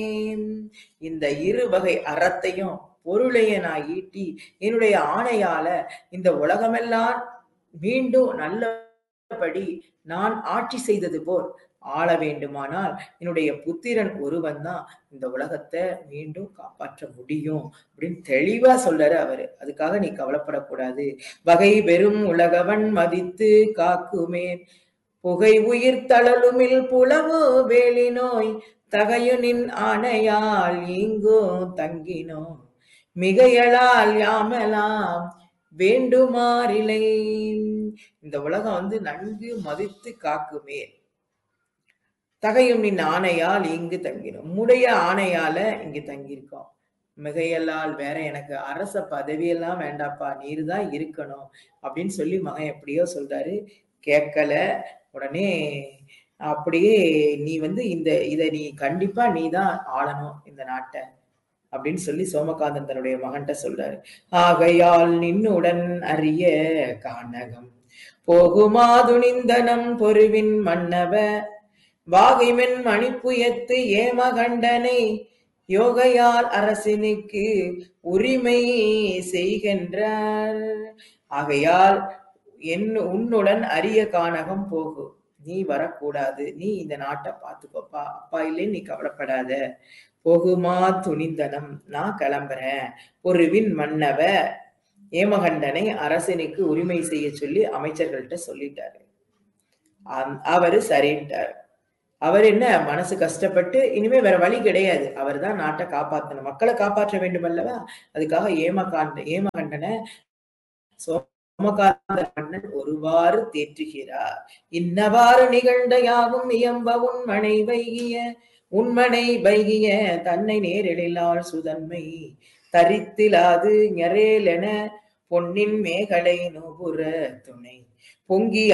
இந்த இரு வகை அறத்தையும் பொருளைய நான் ஈட்டி என்னுடைய ஆணையால இந்த உலகமெல்லாம் மீண்டும் நல்லபடி நான் ஆட்சி செய்தது போல் ஆள வேண்டுமானால் என்னுடைய புத்திரன் ஒருவன் தான் இந்த உலகத்தை மீண்டும் காப்பாற்ற முடியும் அப்படின்னு தெளிவா சொல்றாரு அவரு அதுக்காக நீ கவலைப்படக்கூடாது வகை பெரும் உலகவன் மதித்து காக்குமே புகை உயிர் தளலுமில் புலவு வேலி நோய் தகையுனின் ஆணையால் இங்கோ தங்கினோ மிகையலால் யாமெல்லாம் வேண்டுமாறிலை இந்த உலகம் வந்து நன்கு மதித்து காக்குமே தகையும் நின் ஆணையால் இங்கு தங்கினோம் உம்முடைய ஆணையால இங்கு தங்கியிருக்கோம் மிகையல்லால் வேற எனக்கு அரச பதவியெல்லாம் வேண்டாப்பா நீர் தான் இருக்கணும் அப்படின்னு சொல்லி மகன் எப்படியோ சொல்றாரு கேட்கல உடனே அப்படியே நீ வந்து இந்த இதை நீ கண்டிப்பா நீ தான் ஆளணும் இந்த நாட்டை அப்படின்னு சொல்லி சோமகாந்தன் தன்னுடைய மகன்கிட்ட சொல்றாரு ஆகையால் நின்னுடன் அறிய கானகம் போகுமா துணிந்தனம் பொருவின் மன்னவ வாகைமென் மணிப்புயத்து ஏமகண்டனை யோகையால் அரசினுக்கு உரிமை செய்கின்றார் ஆகையால் என் உன்னுடன் அரிய கானகம் போகு நீ வரக்கூடாது நீ இந்த நாட்டை பார்த்துக்கோப்பா அப்பா இல்லை நீ கவலைப்படாத போகுமா துணிந்தனம் நான் கிளம்புறேன் பொருவின் மன்னவ ஏமகண்டனை அரசனுக்கு உரிமை செய்ய சொல்லி அமைச்சர்கள்ட்ட சொல்லிட்டாரு அம்- அவரு சரின்ட்டார் அவர் என்ன மனசு கஷ்டப்பட்டு இனிமே வேற வழி கிடையாது அவர் தான் நாட்டை காப்பாற்றணும் மக்களை காப்பாற்ற வேண்டும் அல்லவா அதுக்காக ஏமகாண்ட ஏமகண்டனை சோமகாந்த மன்னன் ஒருவாறு தேற்றுகிறார் இன்னவாறு நிகழ்ந்த யாவும் இயம்ப உண்மனை வைகிய உண்மனை வைகிய தன்னை நேரெழிலால் சுதன்மை தரித்திலாது ஞரேலென பொன்னின் மேகலை நுபுற துணை பொங்கி